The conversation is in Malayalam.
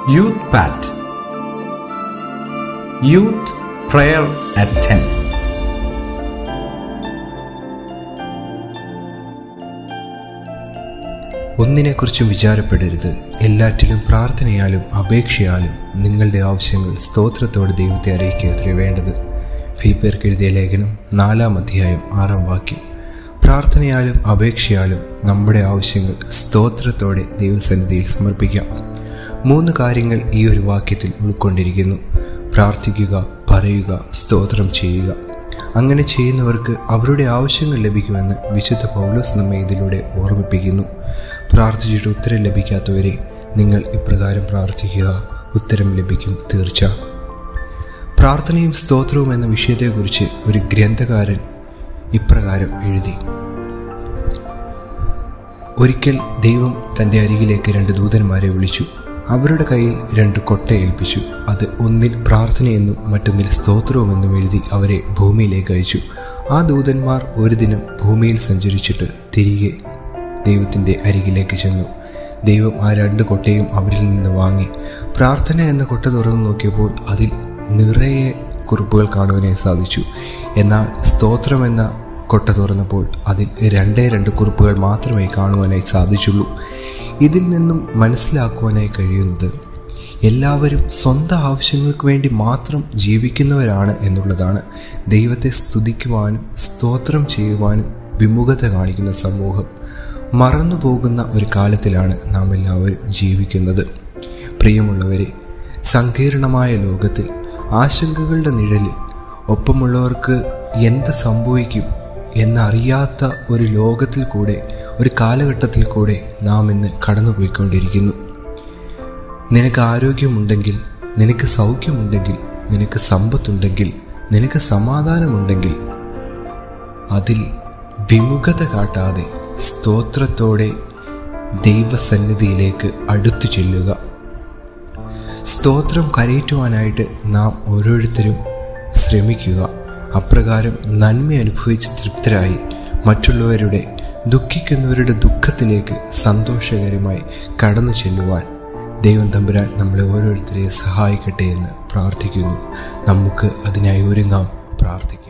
Youth Pat Youth Prayer at 10 ഒന്നിനെക്കുറിച്ചും വിചാരപ്പെടരുത് എല്ലാറ്റിലും പ്രാർത്ഥനയാലും അപേക്ഷയാലും നിങ്ങളുടെ ആവശ്യങ്ങൾ സ്തോത്രത്തോടെ ദൈവത്തെ അറിയിക്കുക വേണ്ടത് ഫിലിപ്പേർക്ക് എഴുതിയ ലേഖനം നാലാം അധ്യായം ആറാം വാക്യം പ്രാർത്ഥനയാലും അപേക്ഷയാലും നമ്മുടെ ആവശ്യങ്ങൾ സ്തോത്രത്തോടെ ദൈവസന്നിധിയിൽ സമർപ്പിക്കാം മൂന്ന് കാര്യങ്ങൾ ഈ ഒരു വാക്യത്തിൽ ഉൾക്കൊണ്ടിരിക്കുന്നു പ്രാർത്ഥിക്കുക പറയുക സ്തോത്രം ചെയ്യുക അങ്ങനെ ചെയ്യുന്നവർക്ക് അവരുടെ ആവശ്യങ്ങൾ ലഭിക്കുമെന്ന് വിശുദ്ധ പൗലോസ് നമ്മെ ഇതിലൂടെ ഓർമ്മിപ്പിക്കുന്നു പ്രാർത്ഥിച്ചിട്ട് ഉത്തരം ലഭിക്കാത്തവരെ നിങ്ങൾ ഇപ്രകാരം പ്രാർത്ഥിക്കുക ഉത്തരം ലഭിക്കും തീർച്ച പ്രാർത്ഥനയും സ്തോത്രവും എന്ന വിഷയത്തെക്കുറിച്ച് ഒരു ഗ്രന്ഥകാരൻ ഇപ്രകാരം എഴുതി ഒരിക്കൽ ദൈവം തൻ്റെ അരികിലേക്ക് രണ്ട് ദൂതന്മാരെ വിളിച്ചു അവരുടെ കയ്യിൽ രണ്ട് കൊട്ട ഏൽപ്പിച്ചു അത് ഒന്നിൽ പ്രാർത്ഥനയെന്നും മറ്റൊന്നിൽ സ്തോത്രവുമെന്നും എഴുതി അവരെ ഭൂമിയിലേക്ക് അയച്ചു ആ ദൂതന്മാർ ഒരു ദിനം ഭൂമിയിൽ സഞ്ചരിച്ചിട്ട് തിരികെ ദൈവത്തിൻ്റെ അരികിലേക്ക് ചെന്നു ദൈവം ആ രണ്ട് കൊട്ടയും അവരിൽ നിന്ന് വാങ്ങി പ്രാർത്ഥന എന്ന കൊട്ട തുറന്നു നോക്കിയപ്പോൾ അതിൽ നിറയെ കുറിപ്പുകൾ കാണുവാനായി സാധിച്ചു എന്നാൽ സ്തോത്രം എന്ന കൊട്ട തുറന്നപ്പോൾ അതിൽ രണ്ടേ രണ്ട് കുറിപ്പുകൾ മാത്രമേ കാണുവാനായി സാധിച്ചുള്ളൂ ഇതിൽ നിന്നും മനസ്സിലാക്കുവാനായി കഴിയുന്നത് എല്ലാവരും സ്വന്തം ആവശ്യങ്ങൾക്ക് വേണ്ടി മാത്രം ജീവിക്കുന്നവരാണ് എന്നുള്ളതാണ് ദൈവത്തെ സ്തുതിക്കുവാനും സ്തോത്രം ചെയ്യുവാനും വിമുഖത കാണിക്കുന്ന സമൂഹം മറന്നു പോകുന്ന ഒരു കാലത്തിലാണ് നാം എല്ലാവരും ജീവിക്കുന്നത് പ്രിയമുള്ളവരെ സങ്കീർണമായ ലോകത്തിൽ ആശങ്കകളുടെ നിഴലിൽ ഒപ്പമുള്ളവർക്ക് എന്ത് സംഭവിക്കും എന്നറിയാത്ത ഒരു ലോകത്തിൽ കൂടെ ഒരു കാലഘട്ടത്തിൽ കൂടെ നാം ഇന്ന് കടന്നുപോയിക്കൊണ്ടിരിക്കുന്നു നിനക്ക് ആരോഗ്യമുണ്ടെങ്കിൽ നിനക്ക് സൗഖ്യമുണ്ടെങ്കിൽ നിനക്ക് സമ്പത്തുണ്ടെങ്കിൽ നിനക്ക് സമാധാനമുണ്ടെങ്കിൽ അതിൽ വിമുഖത കാട്ടാതെ സ്തോത്രത്തോടെ ദൈവസന്നിധിയിലേക്ക് അടുത്തു ചെല്ലുക സ്തോത്രം കരയറ്റുവാനായിട്ട് നാം ഓരോരുത്തരും ശ്രമിക്കുക അപ്രകാരം നന്മ അനുഭവിച്ച് തൃപ്തരായി മറ്റുള്ളവരുടെ ദുഃഖിക്കുന്നവരുടെ ദുഃഖത്തിലേക്ക് സന്തോഷകരമായി കടന്നു ചെല്ലുവാൻ ദൈവം തമ്പുരാൻ നമ്മളെ ഓരോരുത്തരെയും സഹായിക്കട്ടെ എന്ന് പ്രാർത്ഥിക്കുന്നു നമുക്ക് അതിനായി ഒരുങ്ങാം പ്രാർത്ഥിക്കും